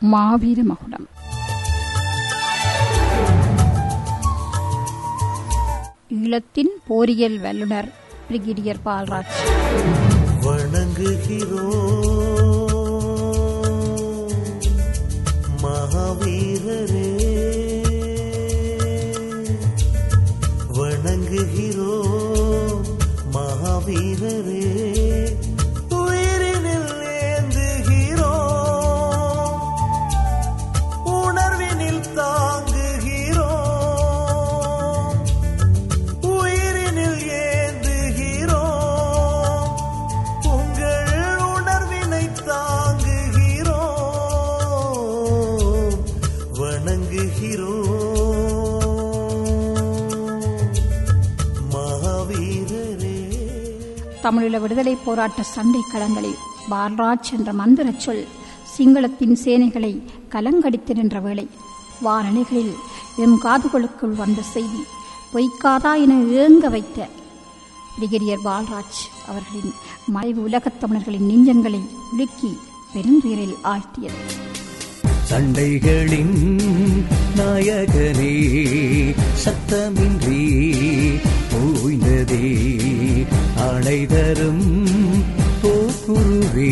மாவீர மகுடம் ஈழத்தின் போரியல் வல்லுநர் பிரிகேடியர் பால்ராஜ் வணங்குகிறோ மகாவீரரே வணங்குகிறோ மகாவீரரே உயிரினில் ஏந்துகிறோ உணர்வினில் தாங்குகிறோ உயிரினில் ஏந்துகிறோ உங்கள் உணர்வினை தாங்குகிறோ வணங்குகிறோ மகாவீரரே தமிழீழ விடுதலை போராட்ட சண்டை களங்களில் பால்ராஜ் என்ற மந்திரச் சொல் சிங்களத்தின் சேனைகளை கலங்கடித்து நின்ற வேளை வாரணிகளில் எம் காதுகளுக்குள் வந்த செய்தி பொய்க்காதா என ஏங்க வைத்த பிரிகேடியர் பால்ராஜ் அவர்களின் மறைவு உலகத் தமிழர்களின் நெஞ்சங்களை உலுக்கி பெருந்துயரில் ஆழ்த்தியது சண்டைகளின் நாயகனே சத்தமின்றி ஓய்ந்ததே அணை தரும் போக்குருவே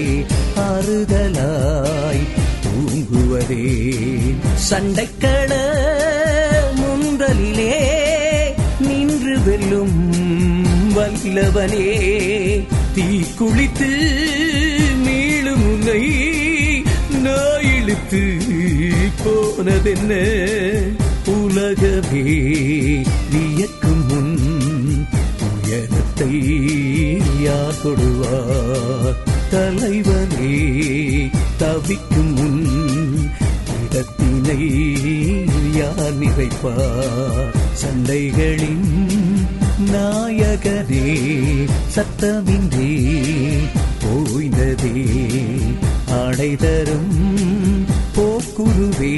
ஆறுதலாய் தூங்குவதே சண்டைக்கள முந்தலிலே நின்று வெல்லும் வல்லவனே தீ குளித்து மீளும் உன்னை நான் இழுத்து போனதென்ன உலகமே வியக்கும் முன் உயரத்தை யார் தொடுவார் தலைவனே தவிக்கும் முன் இடத்தினை யார் நிறைப்பார் சண்டைகளின் நாயகனே சத்தமின்றி ஓய்ந்ததே ஆடை தரும் போக்குருவே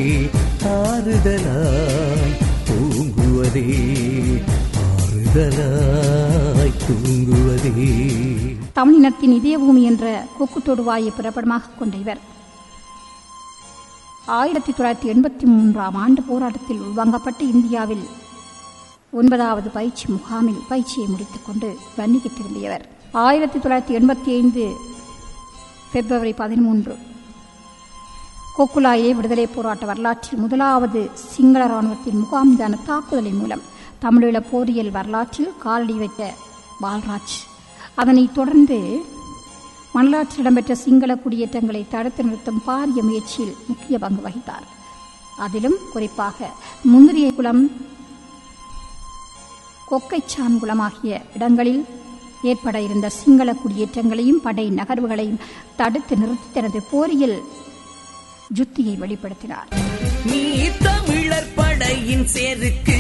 ஆறுதலாய் தூங்குவதே ஆறுதலாய் தூங்குவதே தமிழினத்தின் இதயபூமி என்ற கூக்குத்தொடுவாயை பிறப்படமாக கொண்ட இவர் ஆயிரத்தி தொள்ளாயிரத்தி எண்பத்தி மூன்றாம் ஆண்டு போராட்டத்தில் உள்வாங்கப்பட்டு இந்தியாவில் ஒன்பதாவது பயிற்சி முகாமில் பயிற்சியை முடித்துக் கொண்டு வன்னிக்கு திரும்பியவர் ஆயிரத்தி தொள்ளாயிரத்தி எண்பத்தி ஐந்து பிப்ரவரி பதிமூன்று கோக்குலாயே விடுதலை போராட்ட வரலாற்றில் முதலாவது சிங்கள ராணுவத்தின் முகாமிதான தாக்குதலின் மூலம் தமிழீழ போரியல் வரலாற்றில் காலடி வைத்த பால்ராஜ் அதனைத் தொடர்ந்து வரலாற்றில் இடம்பெற்ற சிங்கள குடியேற்றங்களை தடுத்து நிறுத்தும் பாரிய முயற்சியில் முக்கிய பங்கு வகித்தார் அதிலும் குறிப்பாக முந்திரிய குளம் கொக்கைச்சான் குளம் ஆகிய இடங்களில் ஏற்பட இருந்த சிங்கள குடியேற்றங்களையும் படை நகர்வுகளையும் தடுத்து நிறுத்தி தனது போரியல் ஜுத்தியை வெளிப்படுத்தினார் நீ தமிழர் படையின் செருக்கு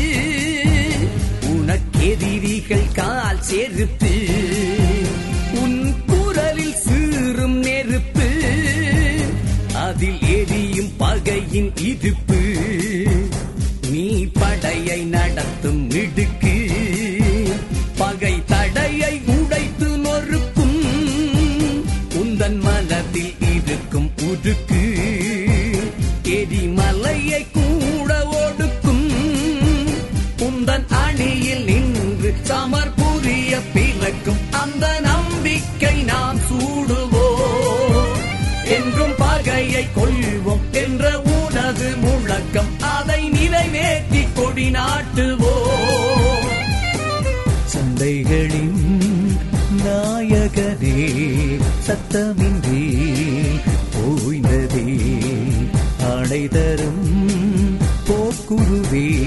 உனக்கெதிரிகள் கால் செருப்பு உன் குரலில் சீறும் நெருப்பு அதில் எரியும் பகையின் இருப்பு நீ படையை நடத்தும் மிடுக்கு பகை தடையை உடைத்து நொறுக்கும் உந்தன் மனதில் இருக்கும் உருக்கு எரிமலையை கூட ஒடுக்கும் உந்தன் அணியில் நின்று சமர் புரிய பிறக்கும் அந்த நம்பிக்கை நாம் சூடுவோம் என்றும் பகையை கொள்வோம் என்ற உனது முழக்கம் அதை நிறைவேற்றி கொடி நாட்டுவோம் சந்தைகளின் நாயகனே சத்தமின்றி ஓய்ந்ததே ஆடை தரும் போக்குருவே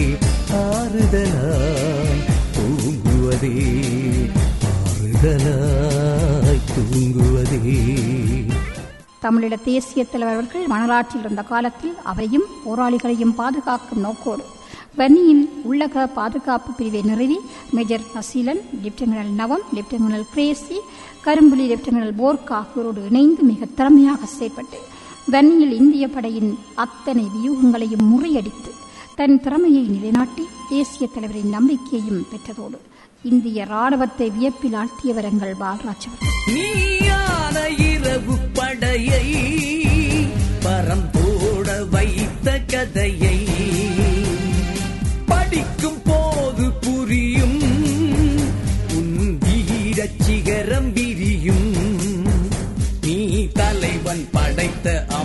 ஆறுதலாய் தூங்குவதே ஆறுதலாய் தூங்குவதே தமிழீழ தேசிய தலைவர் அவர்கள் மணலாற்றில் இருந்த காலத்தில் அவரையும் போராளிகளையும் பாதுகாக்கும் நோக்கோடு வன்னியில் உள்ளக பாதுகாப்பு பிரிவை நிறுவி மேஜர் நசீலன் லெப்டினல் நவம் லெப்டினல் பிரேசி கரும்புலி லெப்டினல் போர்க் ஆகியோரோடு இணைந்து மிக திறமையாக செயற்பட்டு வன்னியில் இந்திய படையின் அத்தனை வியூகங்களையும் முறியடித்து தன் திறமையை நிலைநாட்டி தேசிய தலைவரின் நம்பிக்கையையும் பெற்றதோடு இந்திய ராணுவத்தை வியப்பில் ஆழ்த்தியவர் எங்கள் பால்ராஜ் அவர்கள் நீயான இரவு படையை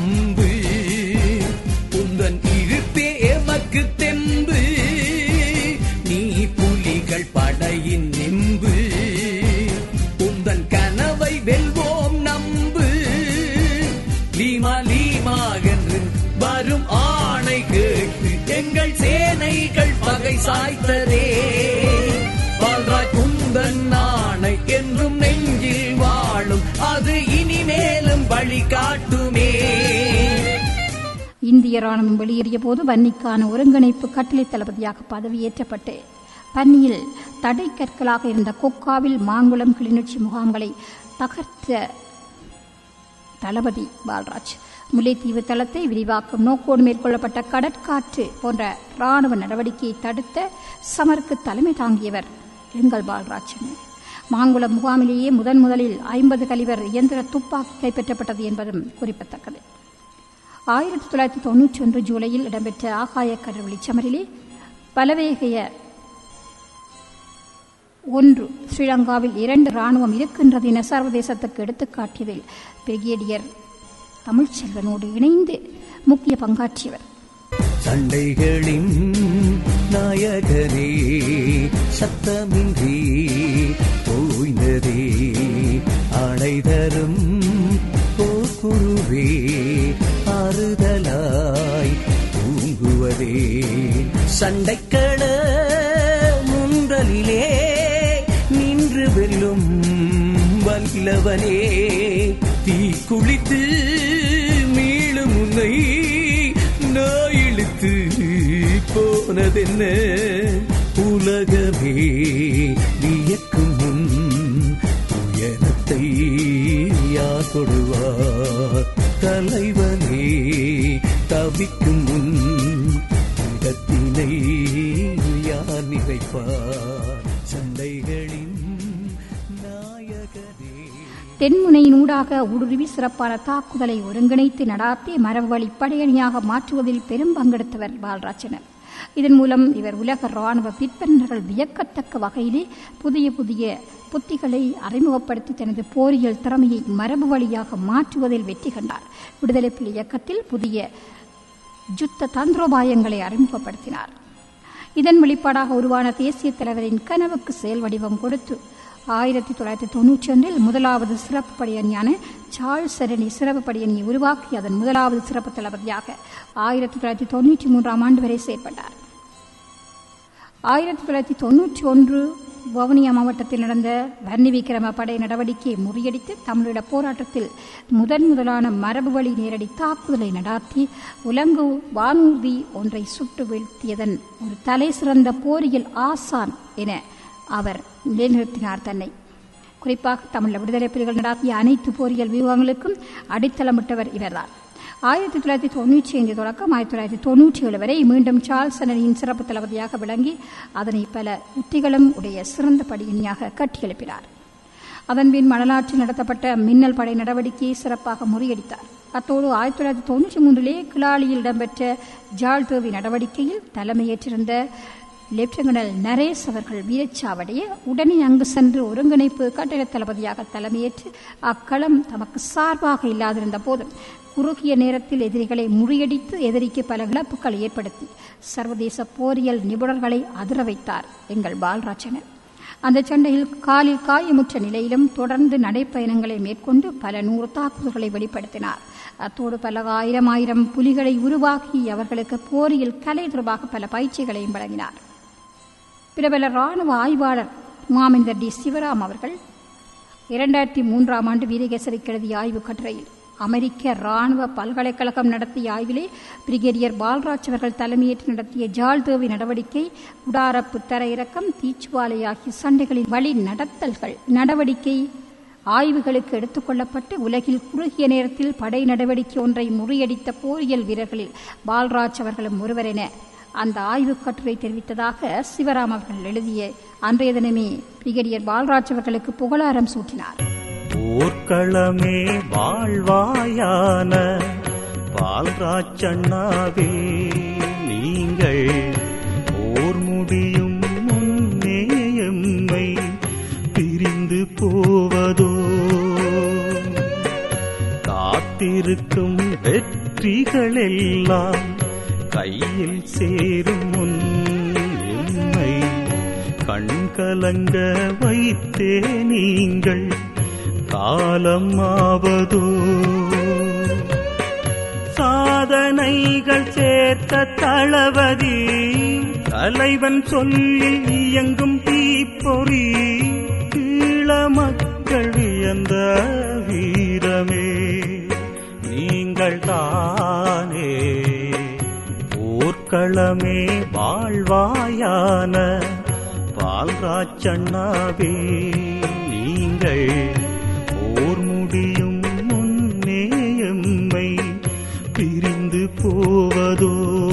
அம்பு உந்தன் இருப்பே எமக்கு தெம்பு நீ புலிகள் படையின் நிம்பு உந்தன் கனவை வெல்வோம் நம்பு லீமா லீமா என்று வரும் ஆணை கேட்டு எங்கள் சேனைகள் பகை சாய்த்ததே பால்ராய் குந்தன் ஆணை என்றும் நெஞ்சில் வாழும் அது இனிமேலும் வழி காட்டுமே இந்திய ராணுவம் வெளியேறிய போது வன்னிக்கான ஒருங்கிணைப்பு கட்டளை தளபதியாக பதவியேற்றப்பட்டு பன்னியில் தடை கற்களாக இருந்த கொக்காவில் மாங்குளம் கிளிநொச்சி முகாம்களை தகர்த்த தளபதி பால்ராஜ் முல்லைத்தீவு தளத்தை விரிவாக்கும் நோக்கோடு மேற்கொள்ளப்பட்ட கடற்காற்று போன்ற ராணுவ நடவடிக்கையை தடுத்த சமருக்கு தலைமை தாங்கியவர் எங்கள் பால்ராஜன் மாங்குளம் முகாமிலேயே முதன் முதலில் ஐம்பது கலிவர் இயந்திர துப்பாக்கி கைப்பற்றப்பட்டது என்பதும் குறிப்பிடத்தக்கது ஆயிரத்தி தொள்ளாயிரத்தி தொன்னூற்றி ஒன்று ஜூலையில் இடம்பெற்ற ஆகாய கடற்வெளி சமரிலே பலவேகைய ஒன்று ஸ்ரீலங்காவில் இரண்டு ராணுவம் இருக்கின்றது என சர்வதேசத்துக்கு எடுத்துக்காட்டியதில் பிரிகேடியர் தமிழ்ச்செல்வனோடு இணைந்து முக்கிய பங்காற்றியவர் சண்டைகளின் நாயகனே சத்தமின்றி ஓய்ந்ததே அணை தரும் போக்குருவே ஆறுதலாய் தூங்குவதே சண்டைக்கள முன்றலிலே நின்று வெல்லும் வல்லவனே தீ குளித்து மீளும் உன்னை நாய் இழுத்து போனதென்ன உலகமே வியக்கும் முன் உயரத்தை யார் தொடுவார் தலைவனே தவிக்கும் முன் இடத்தினை யார் நிறைப்பார் சண்டைகளின் நாயகனே தென்முனையினூடாக ஊடுருவி சிறப்பான தாக்குதலை ஒருங்கிணைத்து நடாத்தி மரபுவழி படையணியாக மாற்றுவதில் பெரும் பங்கெடுத்தவர் பாலராஜனர் இதன் மூலம் இவர் உலக ராணுவ பிற்பன்னர்கள் வியக்கத்தக்க வகையிலே புதிய புதிய புத்திகளை அறிமுகப்படுத்தி தனது போரியல் திறமையை மரபு வழியாக மாற்றுவதில் வெற்றி கண்டார் விடுதலை புலி இயக்கத்தில் புதிய யுத்த தந்திரோபாயங்களை அறிமுகப்படுத்தினார் இதன் வெளிப்பாடாக உருவான தேசிய தலைவரின் கனவுக்கு செயல் வடிவம் கொடுத்து ஆயிரத்தி தொள்ளாயிரத்தி தொன்னூற்றி ஒன்றில் முதலாவது சிறப்பு படையணியான சார்ல்ஸ் சரணி சிறப்பு படையணியை உருவாக்கி அதன் முதலாவது சிறப்பு தளபதியாக ஆயிரத்தி தொள்ளாயிரத்தி தொன்னூற்றி மூன்றாம் ஆண்டு வரை செயற்பட்டார் ஆயிரத்தி தொள்ளாயிரத்தி தொன்னூற்றி ஒன்று வவுனியா மாவட்டத்தில் நடந்த வன்னி விக்கிரம படை நடவடிக்கையை முறியடித்து தமிழீழ போராட்டத்தில் முதன் முதலான மரபு வழி நேரடி தாக்குதலை நடாத்தி உலங்கு வானூர்தி ஒன்றை சுட்டு வீழ்த்தியதன் ஒரு தலை சிறந்த போரியல் ஆசான் என அவர் நிலைநிறுத்தினார் தன்னை குறிப்பாக தமிழ் விடுதலை புலிகள் நடாத்திய அனைத்து போரியல் வியூகங்களுக்கும் அடித்தளமிட்டவர் இவர்தான் ஆயிரத்தி தொள்ளாயிரத்தி தொண்ணூற்றி ஐந்து தொடக்கம் ஆயிரத்தி தொள்ளாயிரத்தி தொண்ணூற்றி ஏழு வரை மீண்டும் சார்ல்ஸ் அணியின் சிறப்பு தளபதியாக விளங்கி அதனை பல உத்திகளும் உடைய சிறந்த படியணியாக கட்டியெழுப்பினார் அதன்பின் மணலாற்றில் நடத்தப்பட்ட மின்னல் படை நடவடிக்கையை சிறப்பாக முறியடித்தார் அத்தோடு ஆயிரத்தி தொள்ளாயிரத்தி தொண்ணூற்றி மூன்றிலே கிளாலியில் இடம்பெற்ற ஜாழ் தேவி நடவடிக்கையில் தலைமையேற்றிருந்த லெப்டினல் நரேஷ் அவர்கள் வீரச்சாவடைய உடனே அங்கு சென்று ஒருங்கிணைப்பு கட்டளை தளபதியாக தலைமையேற்று அக்களம் தமக்கு சார்பாக இல்லாதிருந்த போதும் குறுகிய நேரத்தில் எதிரிகளை முறியடித்து எதிரிக்கு பல இழப்புகளை ஏற்படுத்தி சர்வதேச போரியல் நிபுணர்களை அதிர வைத்தார் எங்கள் பால்ராஜனர் அந்த சண்டையில் காலில் காயமுற்ற நிலையிலும் தொடர்ந்து நடைப்பயணங்களை மேற்கொண்டு பல நூறு தாக்குதல்களை வெளிப்படுத்தினார் அத்தோடு பல ஆயிரம் ஆயிரம் புலிகளை உருவாக்கி அவர்களுக்கு போரியல் கலை தொடர்பாக பல பயிற்சிகளையும் வழங்கினார் பிரபல ராணுவ ஆய்வாளர் மாமனிதர் டி சிவராம் அவர்கள் இரண்டாயிரத்தி மூன்றாம் ஆண்டு வீரகேசரிக்கு எழுதிய ஆய்வு கட்டுரையில் அமெரிக்க ராணுவ பல்கலைக்கழகம் நடத்திய ஆய்விலே பிரிகேடியர் பால்ராஜ் அவர்கள் தலைமையேற்று நடத்திய ஜால்தேவி நடவடிக்கை குடாரப்பு தரையிறக்கம் தீச்சுவாலை ஆகிய சண்டைகளின் வழி நடத்தல்கள் நடவடிக்கை ஆய்வுகளுக்கு எடுத்துக்கொள்ளப்பட்டு உலகில் குறுகிய நேரத்தில் படை நடவடிக்கை ஒன்றை முறியடித்த போரியல் வீரர்களில் பால்ராஜ் அவர்களும் ஒருவர் என அந்த ஆய்வுக் கட்டுரை தெரிவித்ததாக சிவராம் அவர்கள் எழுதிய அன்றைய தினமே பிரிகேடியர் பால்ராஜ் அவர்களுக்கு புகழாரம் சூட்டினார் போர்க்களமே வாழ்வாயான பால்ராச்சண்ணாவே நீங்கள் போர் முடியும் முன்னே எம்மை பிரிந்து போவதோ காத்திருக்கும் வெற்றிகளெல்லாம் கையில் சேரும் முன் எம்மை கண்கலங்க வைத்தே நீங்கள் காலம் ஆவதோ சாதனைகள் சேர்த்த தளபதி தலைவன் சொல்லில் இயங்கும் தீப்பொறி ஈழ மக்கள் வியந்த வீரமே நீங்கள் தானே போர்க்களமே வாழ்வாயான பால்ராச்சண்ணாவே நீங்கள் போர் முடியும் முன்னே எம்மை பிரிந்து போவதோ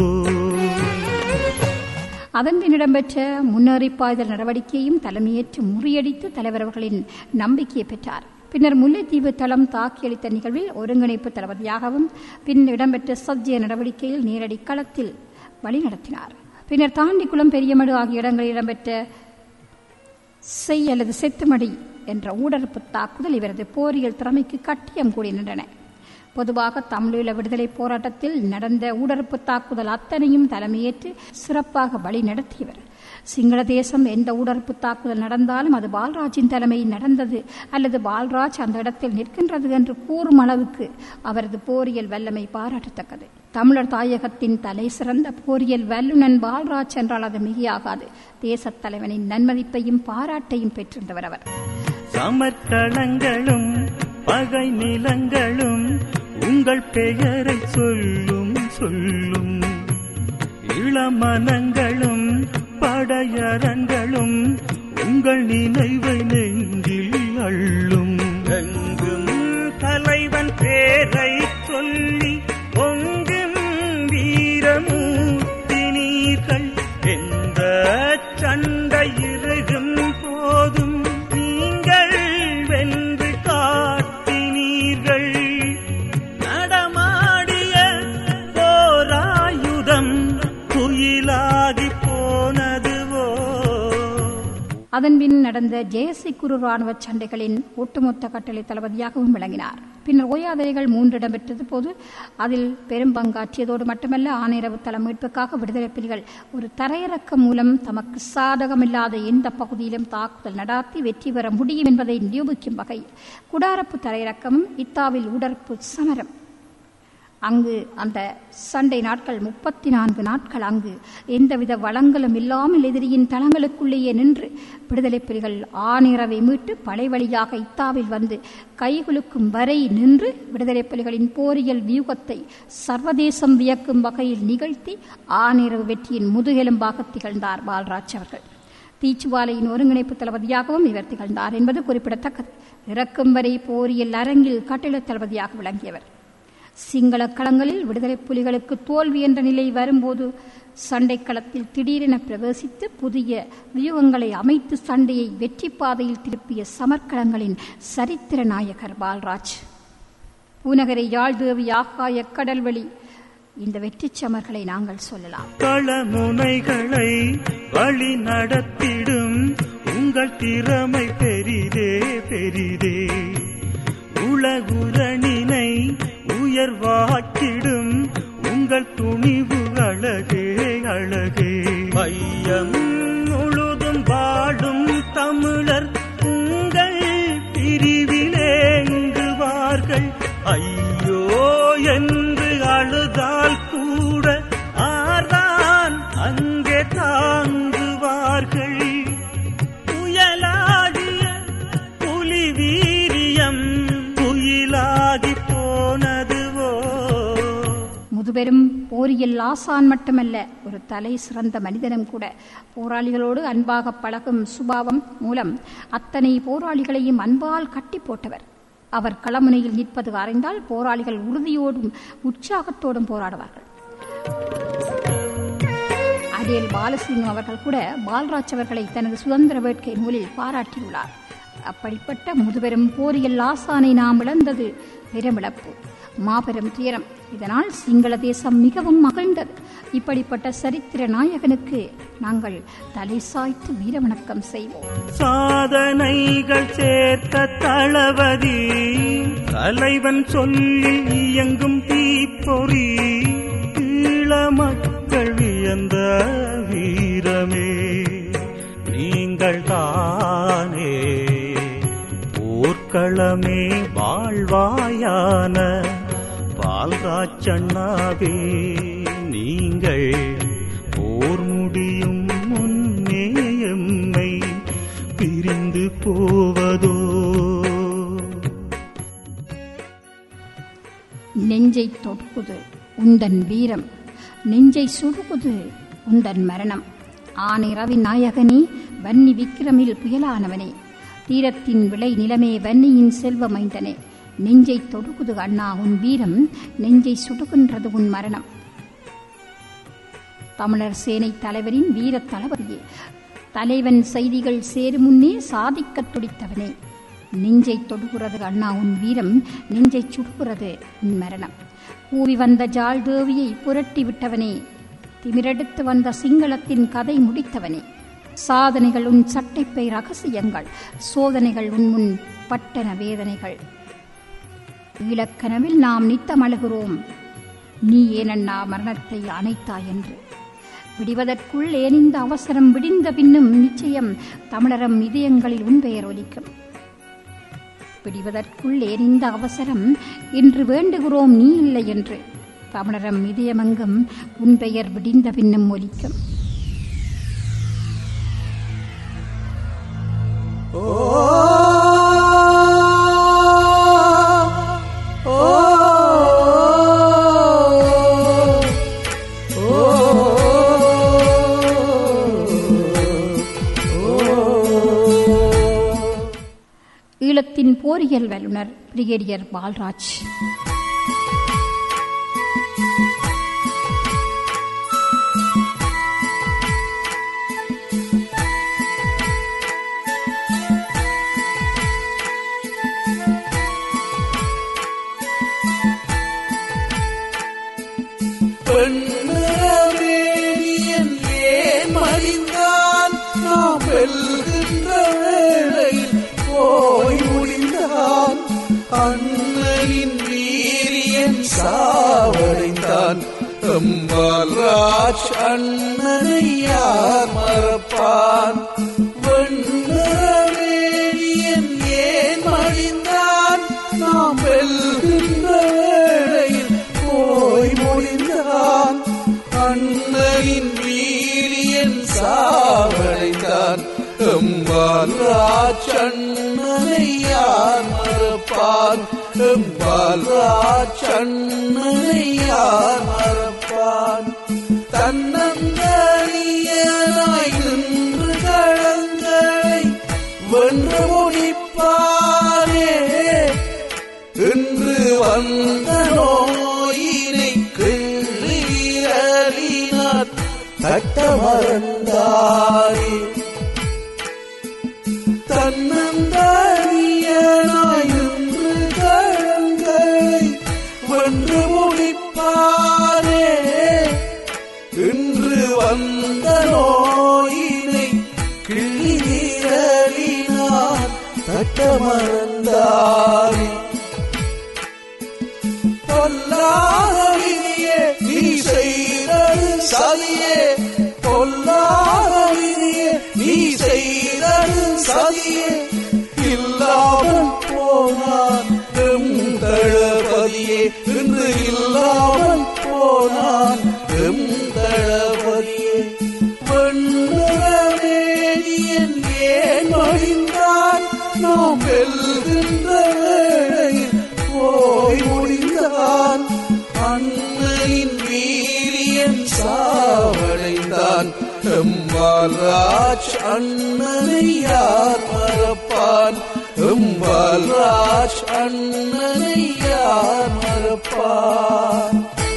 அதன்பின் இடம்பெற்ற முன்னேறிப்பாய்தல் நடவடிக்கையும் தலைமையேற்று முறியடித்து தலைவர் அவர்களின் நம்பிக்கையை பெற்றார் பின்னர் முல்லைத்தீவு தளம் தாக்கியளித்த நிகழ்வில் ஒருங்கிணைப்பு தளபதியாகவும் பின் இடம்பெற்ற சப்ஜிய நடவடிக்கையில் நேரடி களத்தில் வழிநடத்தினார் பின்னர் தாண்டிக்குளம் பெரியமடு ஆகிய இடங்களில் இடம்பெற்ற செய் அல்லது செத்துமடி என்ற ஊடறுப்பு தாக்குதல் இவரது போரியல் திறமைக்கு கட்டியம் கூடி நின்றன பொதுவாக தமிழீழ விடுதலை போராட்டத்தில் நடந்த ஊடறுப்பு தாக்குதல் அத்தனையும் தலைமையேற்று சிறப்பாக வழி நடத்தியவர் சிங்கள தேசம் எந்த ஊடறுப்பு தாக்குதல் நடந்தாலும் அது பால்ராஜின் தலைமையில் நடந்தது அல்லது பால்ராஜ் அந்த இடத்தில் நிற்கின்றது என்று கூறும் அளவுக்கு அவரது போரியல் வல்லமை பாராட்டத்தக்கது தமிழர் தாயகத்தின் தலை சிறந்த போரியல் வல்லுநன் பால்ராஜ் என்றால் அது மிகையாகாது தேசத் தலைவனின் நன்மதிப்பையும் பாராட்டையும் பெற்றிருந்தவர் அவர் சமர்க்களங்களும் பகை நிலங்களும் உங்கள் பெயரை சொல்லும் சொல்லும் இளமனங்களும் படையரங்களும் உங்கள் நினைவை நெஞ்சில் அள்ளும் எங்கும் தலைவன் பேரை சொல்லி பொங்கும் வீரமூர்த்தினீர்கள் எந்த சண்டை இருக்கும் போதும் நீங்கள் வென்று காட்டினீர்கள் நடமாடிய போராயுதம் குயிலாகி போனதுவோ அதன்பின் நடந்த ஜெயசி குரு ராணுவ சண்டைகளின் ஒட்டுமொத்த கட்டளை தளபதியாகவும் விளங்கினார் பின்னர் ஓயாதைகள் மூன்று இடம்பெற்றது போது அதில் பெரும் பங்காற்றியதோடு மட்டுமல்ல ஆனிரவு தள மீட்புக்காக விடுதலை புலிகள் ஒரு தரையிறக்கம் மூலம் தமக்கு சாதகமில்லாத எந்த பகுதியிலும் தாக்குதல் நடாத்தி வெற்றி பெற முடியும் என்பதை நிரூபிக்கும் வகையில் குடாரப்பு தரையிறக்கமும் இத்தாவில் உடற்பு சமரம் அங்கு அந்த சண்டை நாட்கள் முப்பத்தி நான்கு நாட்கள் அங்கு எந்தவித வளங்களும் இல்லாமல் எதிரியின் தளங்களுக்குள்ளேயே நின்று விடுதலை புலிகள் ஆனிரவை மீட்டு படை வழியாக இத்தாவில் வந்து கைகுலுக்கும் வரை நின்று விடுதலை புலிகளின் போரியல் வியூகத்தை சர்வதேசம் வியக்கும் வகையில் நிகழ்த்தி ஆனிரவு வெற்றியின் முதுகெலும்பாக திகழ்ந்தார் பால்ராஜ் அவர்கள் தீச்சுவாலையின் ஒருங்கிணைப்பு தளபதியாகவும் இவர் திகழ்ந்தார் என்பது குறிப்பிடத்தக்கது இறக்கும் வரை போரியல் அரங்கில் கட்டிட தளபதியாக விளங்கியவர் சிங்கள களங்களில் விடுதலை புலிகளுக்கு தோல்வி என்ற நிலை வரும்போது சண்டை களத்தில் திடீரென பிரவேசித்து புதிய வியூகங்களை அமைத்து சண்டையை வெற்றி பாதையில் திருப்பிய சமர்க்களங்களின் சரித்திர நாயகர் பால்ராஜ் பூநகரை யாழ்தேவி ஆகாய கடல்வெளி இந்த வெற்றிச் சமர்களை நாங்கள் சொல்லலாம் களமுனைகளை வழி நடத்திடும் உங்கள் திறமை பெரிதே பெரிதே உலகுரணினை உயர்வாக்கிடும் உங்கள் துணிவு அழகே அழகே பையம் முழுதும் வாழும் தமிழர் உங்கள் பிரிவிலேங்குவார்கள் ஐயோ என்று அழுதால் கூட ஆர்தான் அங்கே தாங்குவார்கள் புயலாகிய புலி வீரியம் புயலாகி போனதுவோ முதுபெரும் போரியல் ஆசான் மட்டுமல்ல ஒரு தலை சிறந்த மனிதனும் கூட போராளிகளோடு அன்பாக பழகும் சுபாவம் மூலம் அத்தனை போராளிகளையும் அன்பால் கட்டி போட்டவர் அவர் களமுனையில் நிற்பது அறிந்தால் போராளிகள் உறுதியோடும் உற்சாகத்தோடும் போராடுவார்கள் அடியல் பாலசிங்கம் அவர்கள் கூட பால்ராஜ் அவர்களை தனது சுதந்திர வேட்கை நூலில் பாராட்டியுள்ளார் அப்படிப்பட்ட முதுபெரும் போரியல் ஆசானை நாம் இழந்தது பெருமிழப்பு மாபெரும் துயரம் இதனால் சிங்கள தேசம் மிகவும் மகிழ்ந்தது இப்படிப்பட்ட சரித்திர நாயகனுக்கு நாங்கள் தலை சாய்த்து வீரவணக்கம் செய்வோம் சாதனைகள் சேர்த்த தளபதி தலைவன் சொல்லில் இயங்கும் தீ உள்ளமே வாழ்வாயான பால்ராச்சண்ணாவே நீங்கள் போர் முடியும் முன்னே எம்மை பிரிந்து போவதோ நெஞ்சை தொடுக்குது உந்தன் வீரம் நெஞ்சை சுடுகுது உந்தன் மரணம் ஆனிரவின் நாயகனே வன்னி விக்கிரமில் புயலானவனே தீரத்தின் விளை நிலமே வன்னியின் செல்வமைந்தனே நெஞ்சை தொடுக்குது அண்ணா உன் வீரம் நெஞ்சை சுடுகின்றது உன் மரணம் தமிழர் சேனை தலைவரின் வீரத் தளபதியே தலைவன் செய்திகள் சேரும் முன்னே சாதிக்கத் துடித்தவனே நெஞ்சை தொடுகிறது அண்ணா உன் வீரம் நெஞ்சை சுடுகிறது உன் மரணம் கூவி வந்த ஜாழ் தேவியை புரட்டி விட்டவனே திமிரெடுத்து வந்த சிங்களத்தின் கதை முடித்தவனே சாதனைகள் உன் சட்டைப்பை ரகசியங்கள் சோதனைகள் உன் முன் பட்டன வேதனைகள் ஈழக்கனவில் நாம் நித்தம் அழுகிறோம் நீ ஏனண்ணா மரணத்தை அணைத்தாய் என்று விடிவதற்குள் ஏன் இந்த அவசரம் விடிந்த பின்னும் நிச்சயம் தமிழரம் இதயங்களில் உன் பெயர் ஒலிக்கும் விடிவதற்குள் ஏன் இந்த அவசரம் இன்று வேண்டுகிறோம் நீ இல்லை என்று தமிழரம் இதயமெங்கும் உன் பெயர் விடிந்த பின்னும் ஒலிக்கும் ஈழத்தின் போரியல் வல்லுனர் பிரிகேடியர் பால்ராஜ் பெண்ணரவேணியன் ஏன் மடிந்தான் நாம் வெல்கின்ற வேளையில் போய் முடிந்தான் அண்ணனின் வீரியன் சாவடைந்தான் அம்பால் ராஜ் அண்ணனை யார் மறப்பான் வெண்ணரவேணியன் ஏன் மடிந்தான் நாம் வெல்கின்ற வேளையில் போய் முடிந்தான் அண்ணனின் வீரியன் சாவடைந்தான் எம்பால் ராஜண்ணனை யார் மறப்பான் எம்பால் ராஜண்ணனை யார் மறப்பான் தன்னந்தனியனாய் நின்று களங்களை வென்று முடிப்பானே இன்று வந்த நோயினை கிள்ளியலினார் தட்ட மறந்தாரே தன்னந்தனியனாய் இன்று கழங்களை வென்று முடிப்பாரே இன்று வந்த நோயினை கிள்ளியலினார் தட்ட மறந்தாரே பொல்லாத விதியே நீ செய்தது சதியே பொல்லாத விதியே நீ செய்தது சதியே இல்லாமல் போனான் எம் தளபதியே இன்று இல்லாமல் போனான் எம் தளபதியே வெண்ணுறவேணியன் ஏன் மடிந்தான் நாம் வெல்கின்ற வேளையில் போய் முடிந்தான் அண்ணனின் வீரியன் சாவடைந்தான் எம்பால் ராஜ் அண்ணனை யார் மறப்பான் எம்பால் ராஜ் அண்ணனை யார் மறப்பான்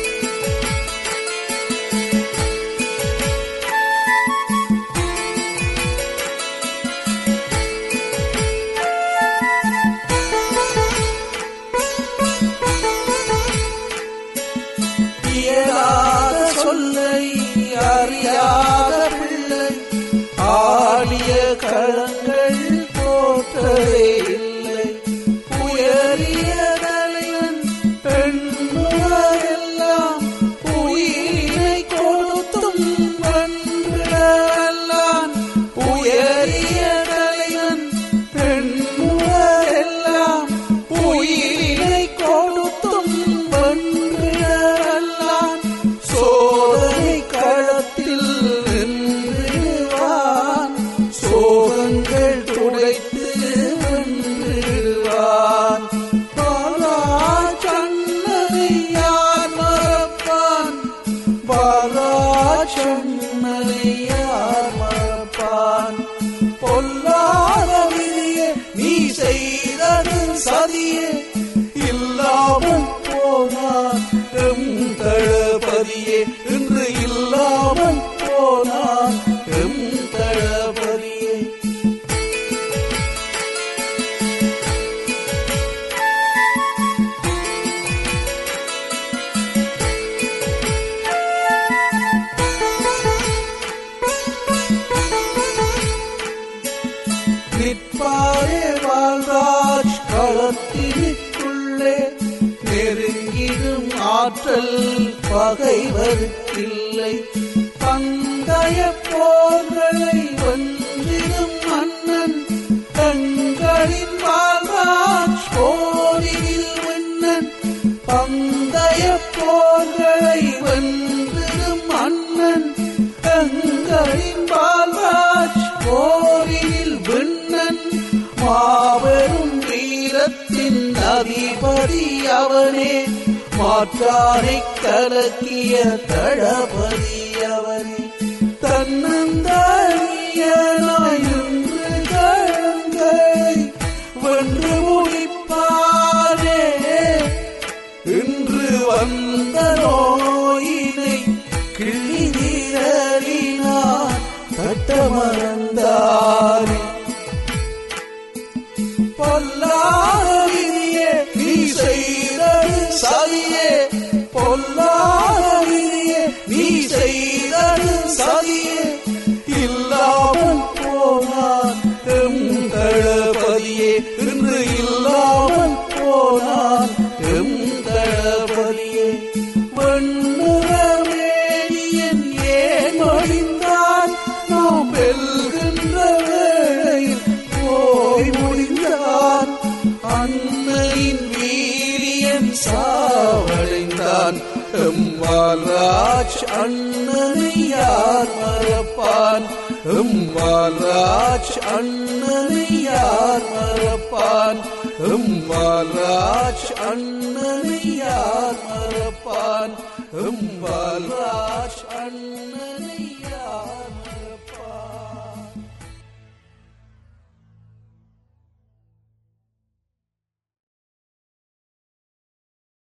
இயலாத சொல்லை அறியாத பிள்ளை ஆடிய களங்கள் தோற்றதே இல்லை உயரிய தலைவன் பெண்ணுலகெல்லாம் உயிரை கொடுத்தும் வென்றெல்லாம் உயரிய தலைவன் பெண்ணுலகெல்லாம் வால்ராட்சண்ணனை யார் மறப்பான் பொல்லாத விதியே நீ செய்தது சதியே இல்லாமல் போனான் எம் தளபதியே இன்று இல்லாமல் போனான் எம் தளபதியே நிற்பாரே வாழ்ராஜ் களத்தினுக்குள்ளே நெருங்கிடும் ஆற்றல் பகைவருக்கில்லை பந்தய போர்களை வென்றிடும் மன்னன் கண்களின் வாழ்ராஜ் போரில் விண்ணன் பந்தய போர்களை வென்றிடும் மன்னன் கண்களின் வாழ்ராஜ் போரில் விண்ணன் மாபெரும் வீரத்தின் அதிபதி அவனே மாற்றானை கலக்கிய தளபதி அவனே தன்னந்தானியனாய் நின்று கழங்களை வென்று முடிப்பானே இன்று வந்த நோயினை கிழிதீரலினார் தட்டமறந்தானே பொல்லாவிதியே நீ செய்தது சதியே பொல்லாவிதியே நீ செய்தது சதியே இல்லாமல் போனான் எம் தளபதியே இன்று இல்லாமல் போனான் எம் தளபதியே வெண்ணுறமேனியன் ஏன் ஒழிந்தான் நாம் வெல்கின்ற வேளையில் போய் முடிந்தான் அன்னையின் வீரியன் சாவடைந்தான் எம்மால்ராஜ் அண்ணனை யார் மறப்பான் எம்மால்ராஜ் அண்ணனை யார் மறப்பான் எம்மால்ராஜ் அண்ணனை யார் மறப்பான் எம்மால்ராஜ் அண்ணன்